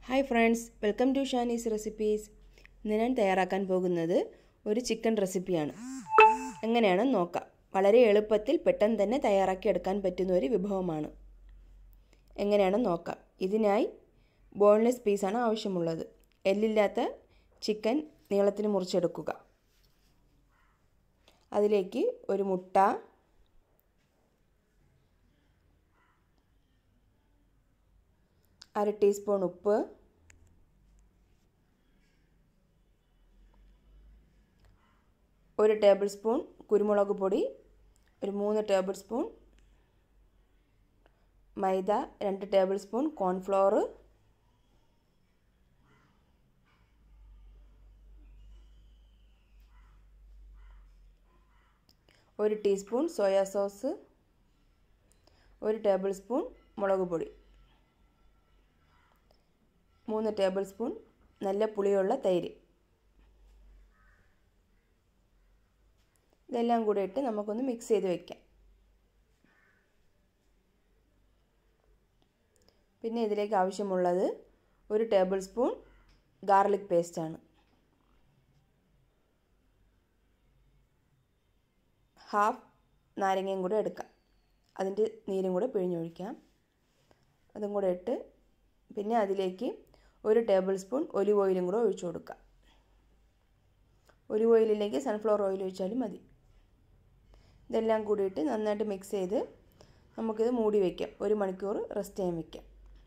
hi friends welcome to Shani's recipes ഇന്ന് ഞാൻ തയ്യാറാക്കാൻ പോകുന്നത് ഒരു ചിക്കൻ റെസിപ്പിയാണ് എങ്ങനെയാണെന്ന് നോക്കാം വളരെ എളുപ്പത്തിൽ പെട്ടെന്ന് തന്നെ തയ്യാറാക്കി എടുക്കാൻ പറ്റുന്ന ഒരു വിഭവമാണ് എങ്ങനെയാണെന്ന് നോക്കാം ഇതിനായി ബോൺലെസ് പീസാണ് ആവശ്യമുള്ളത് എല്ലില്ലാത്ത ചിക്കൻ നീളത്തിന് മുറിച്ചെടുക്കുക അതിലേക്ക് ഒരു മുട്ട അര ടീസ്പൂൺ ഉപ്പ് ഒരു ടേബിൾ സ്പൂൺ കുരുമുളക് പൊടി ഒരു മൂന്ന് ടേബിൾ സ്പൂൺ മൈദ രണ്ട് ടേബിൾ സ്പൂൺ കോൺഫ്ലോർ ഒരു ടീസ്പൂൺ സോയാ സോസ് ഒരു ടേബിൾ സ്പൂൺ മുളക് പൊടി മൂന്ന് ടേബിൾ സ്പൂൺ നല്ല പുളിയുള്ള തൈര് ഇതെല്ലാം കൂടെ ഇട്ട് നമുക്കൊന്ന് മിക്സ് ചെയ്ത് വെക്കാം പിന്നെ ഇതിലേക്ക് ആവശ്യമുള്ളത് ഒരു ടേബിൾ സ്പൂൺ ഗാർലിക് പേസ്റ്റാണ് ഹാഫ് നാരങ്ങയും കൂടെ എടുക്കാം അതിൻ്റെ നീരും കൂടെ പിഴിഞ്ഞൊഴിക്കാം അതും കൂടെ ഇട്ട് പിന്നെ അതിലേക്ക് ഒരു ടേബിൾ സ്പൂൺ ഒലിവ് ഓയിലും കൂടെ ഒഴിച്ചു കൊടുക്കുക ഒലിവ് ഓയിലില്ലെങ്കിൽ സൺഫ്ലവർ ഓയിൽ ഒഴിച്ചാലും മതി ഇതെല്ലാം കൂടിയിട്ട് നന്നായിട്ട് മിക്സ് ചെയ്ത് നമുക്കിത് മൂടി വയ്ക്കാം ഒരു മണിക്കൂർ റെസ്റ്റ് ചെയ്യാൻ വയ്ക്കാം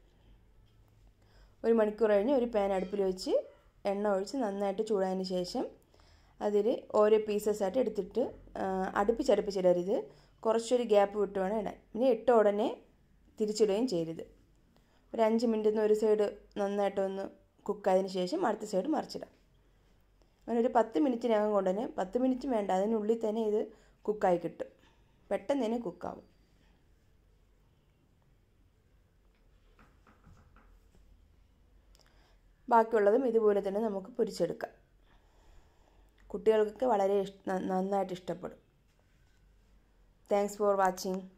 ഒരു മണിക്കൂർ കഴിഞ്ഞ് ഒരു പാൻ അടുപ്പിൽ വെച്ച് എണ്ണ ഒഴിച്ച് നന്നായിട്ട് ചൂടായതിന് ശേഷം അതിൽ ഓരോ പീസസ് ആയിട്ട് എടുത്തിട്ട് അടുപ്പിച്ചടുപ്പിച്ചിടരുത് കുറച്ചൊരു ഗ്യാപ്പ് വിട്ട് വേണം ഇടാൻ പിന്നെ ഇട്ട ഉടനെ തിരിച്ചിടുകയും ചെയ്യരുത് ഒരു അഞ്ച് മിനിറ്റ് ഒരു സൈഡ് നന്നായിട്ടൊന്ന് കുക്കായതിന് ശേഷം അടുത്ത സൈഡ് മറിച്ചിടാം അങ്ങനെ ഒരു പത്ത് മിനിറ്റിനകം കൊണ്ട് തന്നെ പത്ത് മിനിറ്റ് വേണ്ട അതിനുള്ളിൽ തന്നെ ഇത് കുക്കായി കിട്ടും പെട്ടെന്ന് തന്നെ കുക്കാവും ബാക്കിയുള്ളതും ഇതുപോലെ തന്നെ നമുക്ക് പൊരിച്ചെടുക്കാം കുട്ടികൾക്കൊക്കെ വളരെ നന്നായിട്ട് ഇഷ്ടപ്പെടും താങ്ക്സ് ഫോർ വാച്ചിങ്